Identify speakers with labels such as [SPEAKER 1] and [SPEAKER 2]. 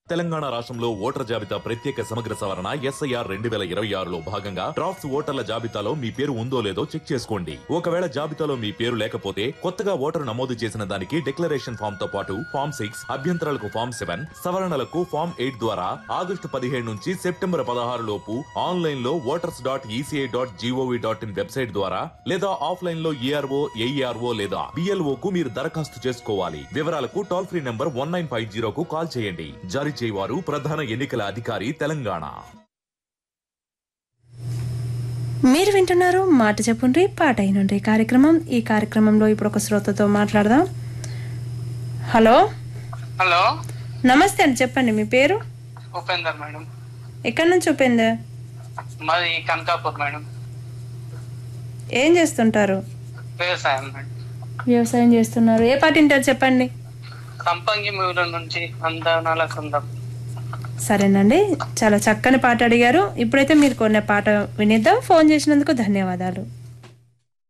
[SPEAKER 1] తెలంగాణ రాష్ట్రంలో ఓటర్ జాబితా ప్రత్యేక సమగ్ర సవరణ ఎస్ఐఆర్ రెండు వేల ఇరవై ఆరులో భాగంగా డ్రాఫ్ట్స్ ఓటర్ల జాబితాలో మీ పేరు ఉందో లేదో చెక్ చేసుకోండి ఒకవేళ జాబితాలో మీ పేరు లేకపోతే కొత్తగా ఓటరు నమోదు చేసిన దానికి డిక్లరేషన్ ఫామ్ తో పాటు ఫామ్ సిక్స్ అభ్యంతరాలకు ఫామ్ సెవెన్ సవరణలకు ఫామ్ ఎయిట్ ద్వారా ఆగస్టు పదిహేడు నుంచి సెప్టెంబర్ పదహారు లోపు ఆన్లైన్ లో voters dot ECI dot gov dot in website ద్వారా లేదా ఆఫ్లైన్ లో ఈఆర్ఓ ఏఈఆర్ఓ లేదా బిఎల్ఓ కు మీరు దరఖాస్తు చేసుకోవాలి వివరాలకు toll free number one nine five జీరోకు కాల్ చేయండి జారీ చేయవారు ప్రధాన ఎన్నికల అధికారి తెలంగాణ
[SPEAKER 2] మీరు వింటున్నారు మాట చెప్పుండ్రి పాట అయినండ్రి కార్యక్రమం ఈ కార్యక్రమంలో ఇప్పుడు ఒక శ్రోతతో మాట్లాడదాం హలో
[SPEAKER 3] హలో
[SPEAKER 2] నమస్తే అండి చెప్పండి మీ పేరు
[SPEAKER 3] ఉపేందర్ మేడం
[SPEAKER 2] ఎక్కడి నుంచి చూపింది
[SPEAKER 3] మాది కనకాపూర్ మేడం
[SPEAKER 2] ఏం చేస్తుంటారు
[SPEAKER 3] వ్యవసాయం మేడం
[SPEAKER 2] వ్యవసాయం చేస్తున్నారు ఏ పాట వింటారు చెప్పండి
[SPEAKER 3] సంపంగి మూల నుంచి అందానాల సందం
[SPEAKER 2] సరేనండి చాలా చక్కని పాట అడిగారు ఇప్పుడైతే మీరు కొన్న పాట వినిద్దాం ఫోన్ చేసినందుకు ధన్యవాదాలు